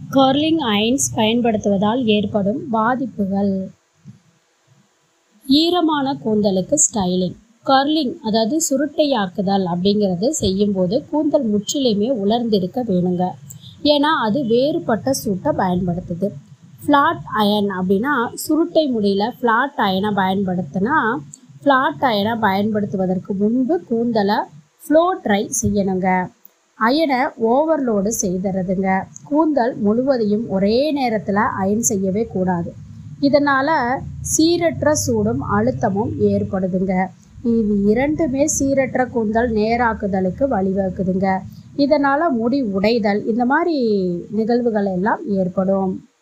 curling ions பயன்படுத்துவதால் ஏற்படும் பாதிப்புகள் ஈரமான கூந்தலுக்கு ஸ்டைலிங் கர்லிங் அதாவது சுருட்டையாக்குதல் அப்படிங்கிறது செய்யும்போது கூந்தல் முற்றிலுமே உலர்ந்திருக்க வேணுங்க ஏன்னா அது வேறுபட்ட சூட்டை பயன்படுத்துது ஃப்ளாட் அயன் அப்படின்னா சுருட்டை முடியில் ஃப்ளாட் அயனை பயன்படுத்தினா ஃப்ளாட் அயனை பயன்படுத்துவதற்கு முன்பு கூந்தலை ஃப்ளோ ட்ரை செய்யணுங்க அயனை ஓவர்லோடு செய்துறதுங்க கூந்தல் முழுவதையும் ஒரே நேரத்தில் அயன் செய்யவே கூடாது இதனால் சீரற்ற சூடும் அழுத்தமும் ஏற்படுதுங்க இது இரண்டுமே சீரற்ற கூந்தல் நேராக்குதலுக்கு வழிவகுக்குதுங்க இதனால் முடி உடைதல் இந்த மாதிரி நிகழ்வுகள் எல்லாம் ஏற்படும்